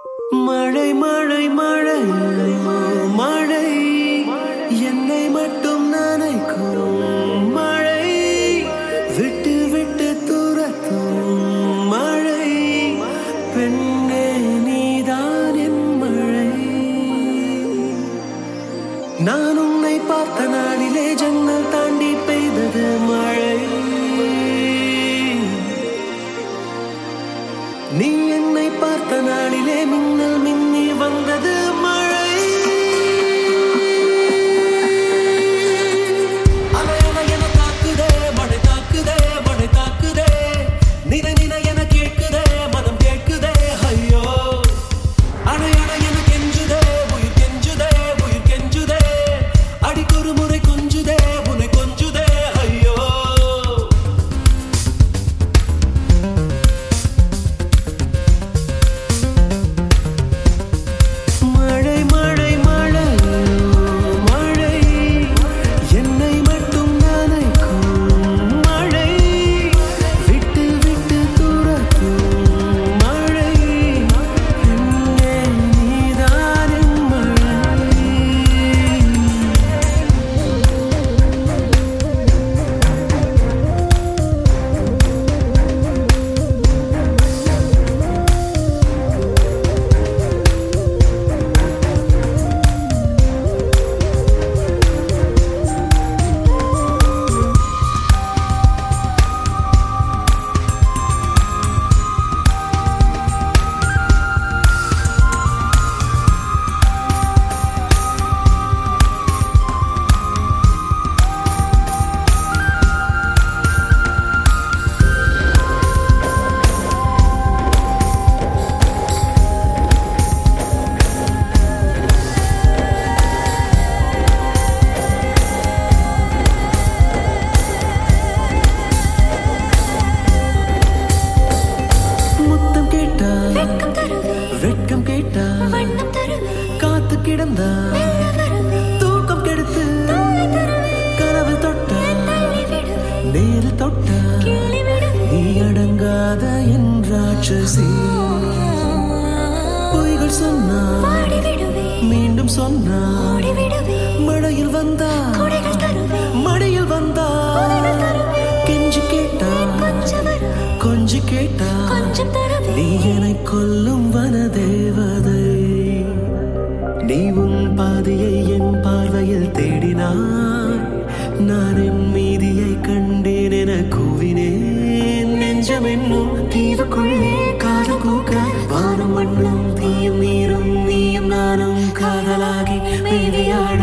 மழை மழை மழை மழை என்னை மட்டும் நனைக்கும் மழை விட்டு விட்டு துரத்தும் மழை பெண்ணே நீதான் என் மழை நான் உன்னை பார்த்த நாளிலே ஜன்னல் தாண்டி பெய்தது மழை நீ என்னை பார்த்த நாளிலே மின்னல் மின்னி வந்தது மழை அலை அலை என தாக்குதே மழை தாக்குதே மழை தாக்குதே நினை நினை என கேட்குதே மனம் கேட்குதே ஐயோ அணை அணை என கெஞ்சுதே உயிர் கெஞ்சுதே உயிர் கெஞ்சுதே அடிக்கொரு முறை கொஞ்சுதே உன்னை கொஞ்சுதே ஐயோ மழை மழை மழை மழை என்னை மட்டும் நனைக்கும் மழை விட்டு விட்டு துரத்தும் மழை என்னே நீதான் என் மழை முத்தம் கேட்டா வெட்கம் தருவே வெட்கம் கேட்டா வண்ணம் தருவே காத்து கிடந்தா மெல்ல வருவே தூக்கம் கெடுத்து தூளை தருவே கனவு தொட்டா தள்ளி விடுவே நேரில் தொட்டா கிள்ளி விடுவே நீ அடங்காத என் ராட்சசி பொய்கள் சொன்னா பாடி விடுவே மீண்டும் சொன்னா ஓடி விடுவே மழையில் வந்தா கொடைகள் தருவே மடியில் வந்தா உதவிகள் தருவே கெஞ்சி கேட்டா கொஞ்சம் வருவே கொஞ்சி கேட்டா கொஞ்சம் தருவே நீ என்னை கொல்லும் வனதேவதை நீ உன் பாதையை என் பார்வையில் தேடினாய் நான் என் மீதியை கண்டேன் என கூவினேன் நெஞ்சம் என்னும் தீவுக்குள்ளே காதல் பூக்க வானம் மண்ணும் தீயும் நீரும் நீயும் நானும் காதலாகி மேவியாட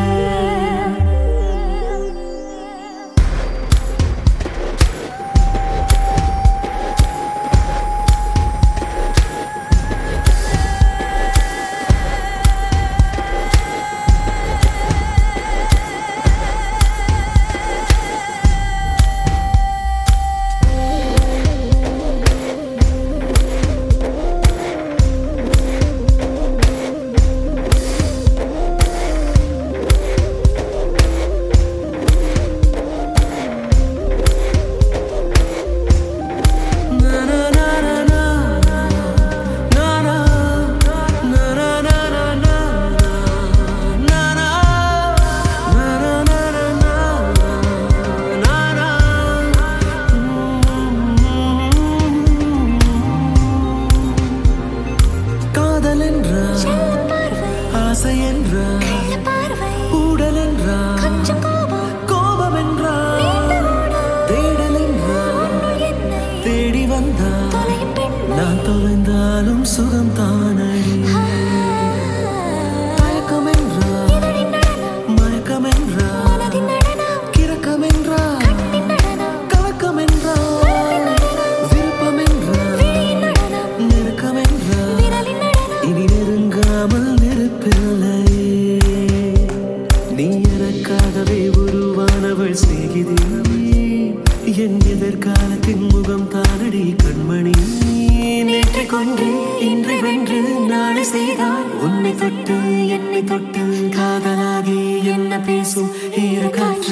காதல் என்றால் செல்ல பார்வை ஆசை என்றால் கள்ள பார்வை ஊடல் என்றால் கொஞ்சம் கோபம் கோபம் என்றால் நீண்ட ஓடம் தேடல் என்றால் உன்னுள் என்னை தேடி வந்தால் தொலையும் பெண்ணை நான் தொலைந்தாலும் சுகம் தானடி தயக்கம் என்றால் இதழின் நடனம் மயக்கம் என்றால் மனதின் நடனம் கிறக்கம் என்றால் கண்ணின் நடனம் கலக்கம் என்றால் விருப்பம் என்றால் விழியின் நடனம் நெருக்கம் என்றால் விரலின் நடனம் இனி நெருங்காமல் நெருப்பில்லை நீ எனக்காகவே உருவானவள் சிநேகிதி என் எதிர்காலத்தின் முகம் தானடி கண்மணி நேற்றை கொன்று இன்றை வென்று நாளை செய்தால் உன்னை தொட்டு என்னை தொட்டு காதலாகி என்ன பேசும் ஈர காற்று